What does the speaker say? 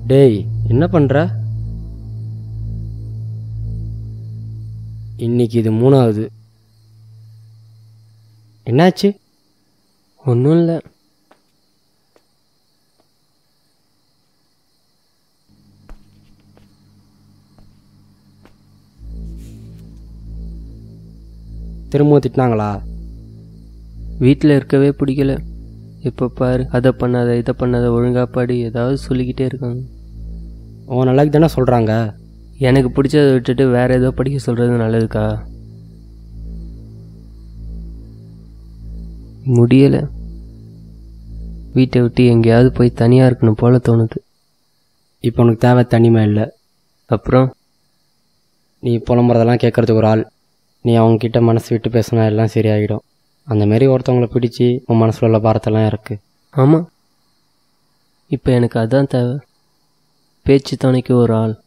டேய் என்ன பண்ணுற இன்னைக்கு இது மூணாவது என்னாச்சு ஒன்றும் இல்லை திரும்பவும் திட்டினாங்களா வீட்டில் இருக்கவே பிடிக்கல எப்போ பாரு அதை பண்ணாத இதை பண்ணாத ஒழுங்கா பாடி ஏதாவது சொல்லிக்கிட்டே இருக்காங்க உன் நல்லாக்கு தானே சொல்கிறாங்க எனக்கு பிடிச்சதை விட்டுட்டு வேற ஏதோ படிக்க சொல்கிறது நல்லதுக்கா முடியலை வீட்டை விட்டு எங்கேயாவது போய் தனியாக இருக்கணும் போல தோணுது இப்போ உனக்கு தேவை தனிமை இல்லை அப்புறம் நீ புலம்புறதெல்லாம் கேட்கறதுக்கு ஒரு ஆள் நீ அவங்கக்கிட்ட மனசு விட்டு பேசினா எல்லாம் சரியாயிடும் அந்த மாரி ஒருத்தவங்கள பிடிச்சி உன் மனசில் உள்ள பாரத்தெல்லாம் இறக்கு ஆமாம் இப்போ எனக்கு அதான் தேவை பேச்சு துணைக்கு ஒரு ஆள்